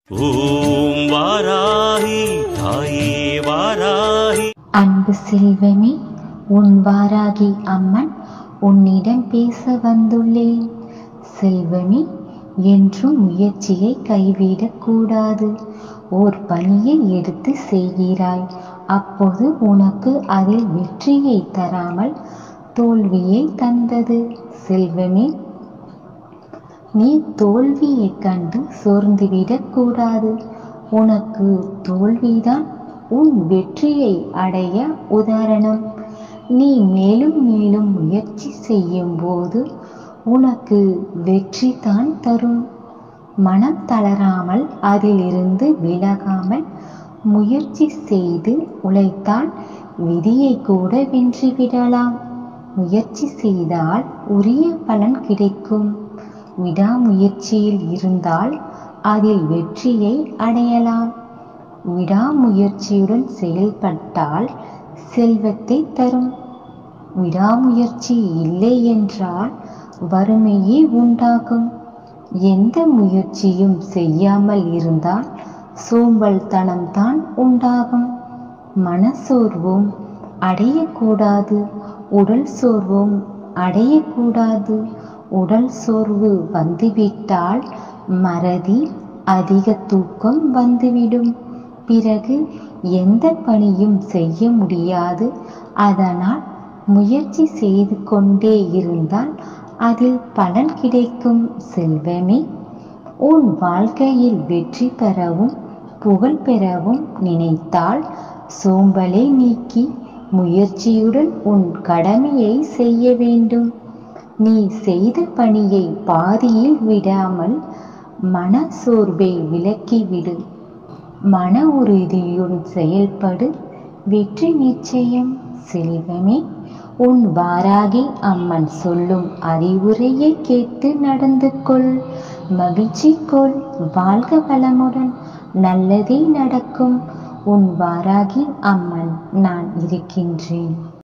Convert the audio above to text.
ஓம் வாராகி தாயே வாராகி அன்பு செல்வமே உன் வாராகி அம்மன் உன்னிடம் பேச வந்துள்ளேன் செல்வமே என்றும் முயற்சியை கைவிடக்கூடாது ஓர் பணியை எடுத்து செய்கிறாய் அப்போது உனக்கு அதில் வெற்றியை தராமல் தோல்வியை தந்தது செல்வமே நீ தோல்வியைக் கண்டு சோர்ந்துவிடக் கூடாது உனக்கு தோல்விதான் உன் வெற்றியை அடைய உதாரணம் நீ மேலும் மேலும் முயற்சி செய்யும் போது உனக்கு வெற்றி தான் தரும் மனம் தளராமல் அதிலிருந்து விலகாமல் முயற்சி செய்து உழைத்தால் விதியை கூட வென்றுவிடலாம் முயற்சி செய்தால் உரிய பலன் கிடைக்கும் விடாமுயற்சியில் இருந்தால் அதில் வெற்றியை அடையலாம் விடாமுயற்சியுடன் செயல்பட்டால் செல்வத்தை தரும் விடாமுயற்சி இல்லை என்றால் வறுமையே உண்டாகும் எந்த முயற்சியும் செய்யாமல் இருந்தால் சோம்பல்தனம்தான் உண்டாகும் மனசோர்வும் அடையக்கூடாது உடல் சோர்வும் அடையக்கூடாது உடல் சோர்வு வந்துவிட்டால் மறதி அதிக தூக்கம் வந்துவிடும் பிறகு எந்த பணியும் செய்ய முடியாது அதனால் முயற்சி செய்து கொண்டே இருந்தால் அதில் பலன் கிடைக்கும் செல்வமே உன் வாழ்க்கையில் வெற்றி பெறவும் புகழ் பெறவும் நினைத்தால் சோம்பலை நீக்கி முயற்சியுடன் உன் கடமையை செய்ய வேண்டும் நீ செய்த பணியை பாதியில் விடாமல் மன சோர்வை விலக்கிவிடு மன உறுதியுடன் செயல்படு வெற்றி நிச்சயம் செல்வமே உன் வாராகி அம்மன் சொல்லும் அறிவுரையை கேட்டு நடந்து கொள் மகிழ்ச்சி கொள் வாழ்க வளமுடன் நல்லதே நடக்கும் உன் வாராகி அம்மன் நான் இருக்கின்றேன்